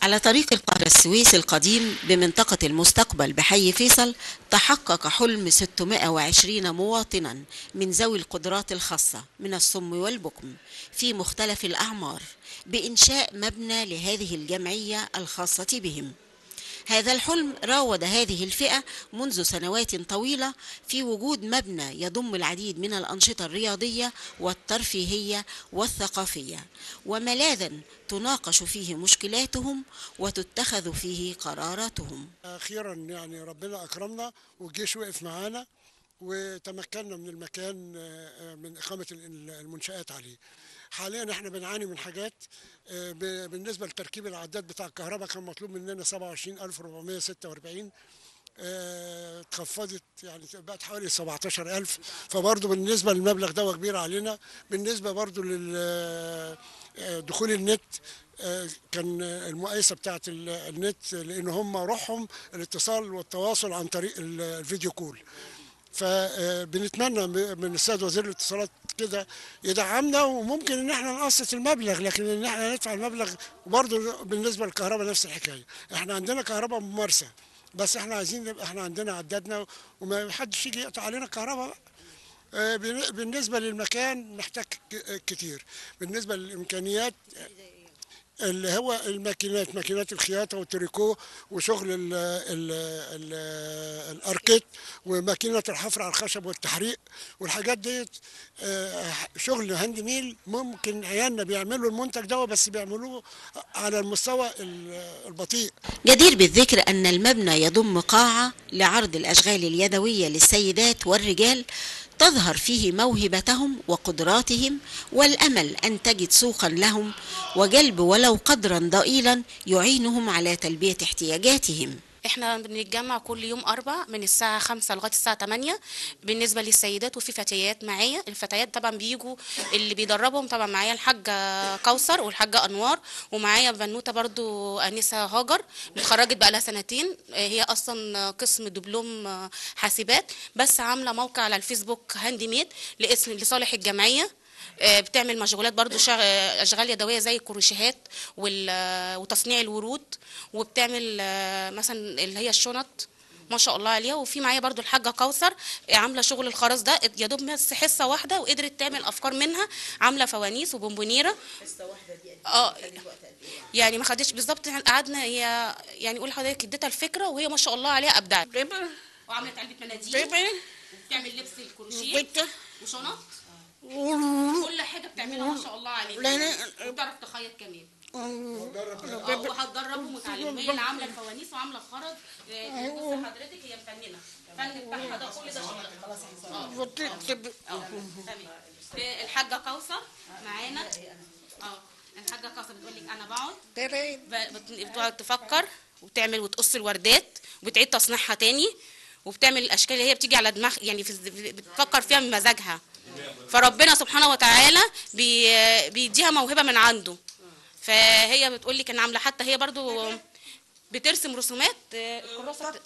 على طريق القاهرة السويس القديم بمنطقة المستقبل بحي فيصل تحقق حلم 620 مواطنا من ذوي القدرات الخاصة من الصم والبكم في مختلف الأعمار بإنشاء مبنى لهذه الجمعية الخاصة بهم هذا الحلم راود هذه الفئة منذ سنوات طويلة في وجود مبنى يضم العديد من الأنشطة الرياضية والترفيهية والثقافية وملاذا تناقش فيه مشكلاتهم وتتخذ فيه قراراتهم اخيرا يعني ربنا اكرمنا والجيش وقف معانا وتمكنا من المكان آه، من اقامه المنشات عليه حاليا احنا بنعاني من حاجات آه، ب- بالنسبه لتركيب العداد بتاع الكهرباء كان مطلوب مننا 27446 آه، اتخفضت يعني بقت حوالي 17000 فبرضه بالنسبه للمبلغ ده كبير علينا بالنسبه برضه لدخول النت آه، كان المقايسه بتاعت ال- النت لان هم روحهم الاتصال والتواصل عن طريق ال- الفيديو كول فبنتمنى من السيد وزير الاتصالات كده يدعمنا وممكن ان احنا نقسط المبلغ لكن ان احنا ندفع المبلغ وبرضه بالنسبه للكهرباء نفس الحكايه احنا عندنا كهرباء ممارسه بس احنا عايزين نبقى احنا عندنا عدادنا وما حدش يجي يقطع علينا الكهرباء بقى. آه، بن- بالنسبه للمكان محتاج ك- كتير بالنسبه للامكانيات اللي هو الماكينات ماكينات الخياطه والتريكو وشغل ال ال ال الاركيت وماكينه الحفر على الخشب والتحريق والحاجات ديت آه، شغل هاند ميل ممكن عيالنا بيعملوا المنتج ده بس بيعملوه على المستوى ال- البطيء جدير بالذكر أن المبنى يضم قاعة لعرض الأشغال اليدوية للسيدات والرجال تظهر فيه موهبتهم وقدراتهم والأمل أن تجد سوقا لهم وجلب ولو قدرا ضئيلا يعينهم على تلبية احتياجاتهم احنا بنتجمع كل يوم اربع من الساعه خمسة لغايه الساعه 8 بالنسبه للسيدات وفي فتيات معايا الفتيات طبعا بيجوا اللي بيدربهم طبعا معايا الحاجه كوثر والحاجه انوار ومعايا بنوته برضو انسه هاجر متخرجت بقى لها سنتين آه، هي اصلا قسم دبلوم آه، حاسبات بس عامله موقع على الفيسبوك هاند ميد لاسم لصالح الجمعيه آه، بتعمل مشغولات برضو شغ- آه، اشغال يدويه زي الكروشيهات وال- آه، وتصنيع الورود وبتعمل آه، مثلا اللي هي الشنط ما شاء الله عليها وفي معايا برضو الحاجه كوثر آه، عامله شغل الخرز ده يا دوب بس حصه واحده وقدرت تعمل افكار منها عامله فوانيس وبونبونيره حصه واحده دي اه يعني ما خدتش بالظبط احنا قعدنا هي يعني قول لحضرتك اديتها الفكره وهي ما شاء الله عليها ابدعت وعملت علبه مناديل وبتعمل لبس الكروشيه وشنط كل حاجه بتعملها ما شاء الله عليها وبتعرف تخيط كمان اه وهتدربهم وتعلمهم هي اللي عامله الفوانيس وعامله الخرز آه، بص حضرتك هي مفننه الفن بتاعها ده كل ده شغل خلاص اه تمام آه، الحاجه كوثر معانا اه الحاجه كوثر بتقول لك انا بقعد ب- بت- بتقعد تفكر وبتعمل وتقص الوردات وبتعيد تصنيعها تاني وبتعمل الاشكال اللي هي بتيجي على دماغ يعني في بتفكر فيها من مزاجها فربنا سبحانه وتعالى بي بيديها موهبه من عنده فهي بتقول لك انا عامله حتى هي برضو بترسم رسومات آه، الكراسه بت-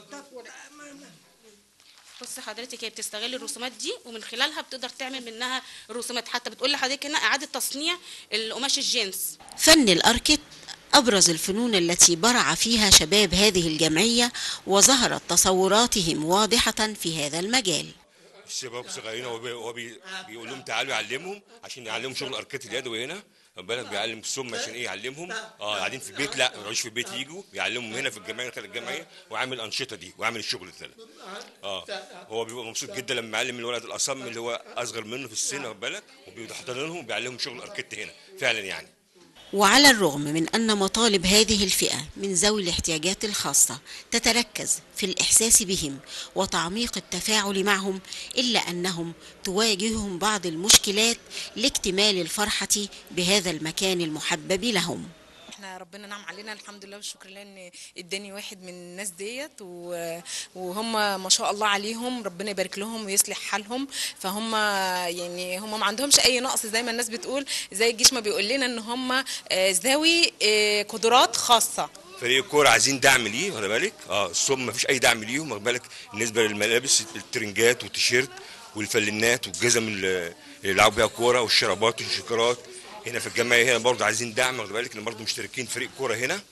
بص حضرتك هي بتستغل الرسومات دي ومن خلالها بتقدر تعمل منها رسومات حتى بتقول لحضرتك هنا اعاده تصنيع القماش الجينز فن الأركيت أبرز الفنون التي برع فيها شباب هذه الجمعية وظهرت تصوراتهم واضحة في هذا المجال الشباب صغيرين هو بي- هو بي- بيقول لهم تعالوا يعلمهم عشان يعلمهم شغل الاركات اليدوي هنا خد بالك بيعلم السم عشان ايه يعلمهم اه قاعدين في البيت لا ما يقعدوش في البيت يجوا بيعلمهم هنا في الجمعيه خلال الجمعيه وعامل الانشطه دي وعامل الشغل ده اه هو بيبقى مبسوط جدا لما يعلم الولد الاصم اللي هو اصغر منه في السن خد بالك وبيحضرهم وبيعلمهم شغل الاركيت هنا فعلا يعني وعلى الرغم من أن مطالب هذه الفئة من ذوي الاحتياجات الخاصة تتركز في الإحساس بهم وتعميق التفاعل معهم إلا أنهم تواجههم بعض المشكلات لاكتمال الفرحة بهذا المكان المحبب لهم احنا ربنا نعم علينا الحمد لله والشكر لله ان اداني واحد من الناس ديت و- وهم ما شاء الله عليهم ربنا يبارك لهم ويصلح حالهم فهم يعني هم ما عندهمش اي نقص زي ما الناس بتقول زي الجيش ما بيقول لنا ان هم آه، ذوي آه، قدرات خاصه فريق الكوره عايزين دعم ليه واخد بالك اه الصم مفيش اي دعم ليهم واخد بالك بالنسبه للملابس الترنجات والتيشيرت والفلنات والجزم اللي اللي يلعبوا بيها كوره والشرابات والشكرات هنا في الجمعيه هنا برضه عايزين دعم واخد بالك ان برضه مشتركين فريق كوره هنا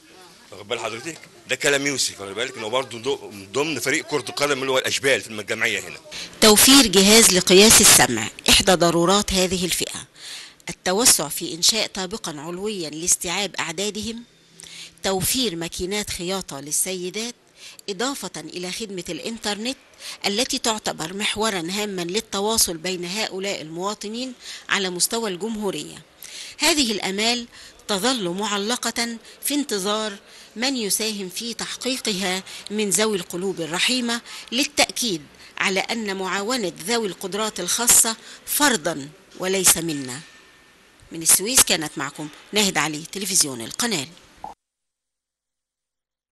واخد بال حضرتك ده كلام يوسف خلي بالك انه برضه ضو- من ضمن فريق كره القدم اللي هو الاشبال في الجمعيه هنا توفير جهاز لقياس السمع إحدى ضرورات هذه الفئة التوسع في إنشاء طابقا علويا لاستيعاب أعدادهم توفير ماكينات خياطة للسيدات إضافة إلى خدمة الإنترنت التي تعتبر محورا هاما للتواصل بين هؤلاء المواطنين على مستوى الجمهورية هذه الأمال تظل معلقة في انتظار من يساهم في تحقيقها من ذوي القلوب الرحيمة للتأكيد على أن معاونة ذوي القدرات الخاصة فرضا وليس منا من السويس كانت معكم ناهد علي تلفزيون القناه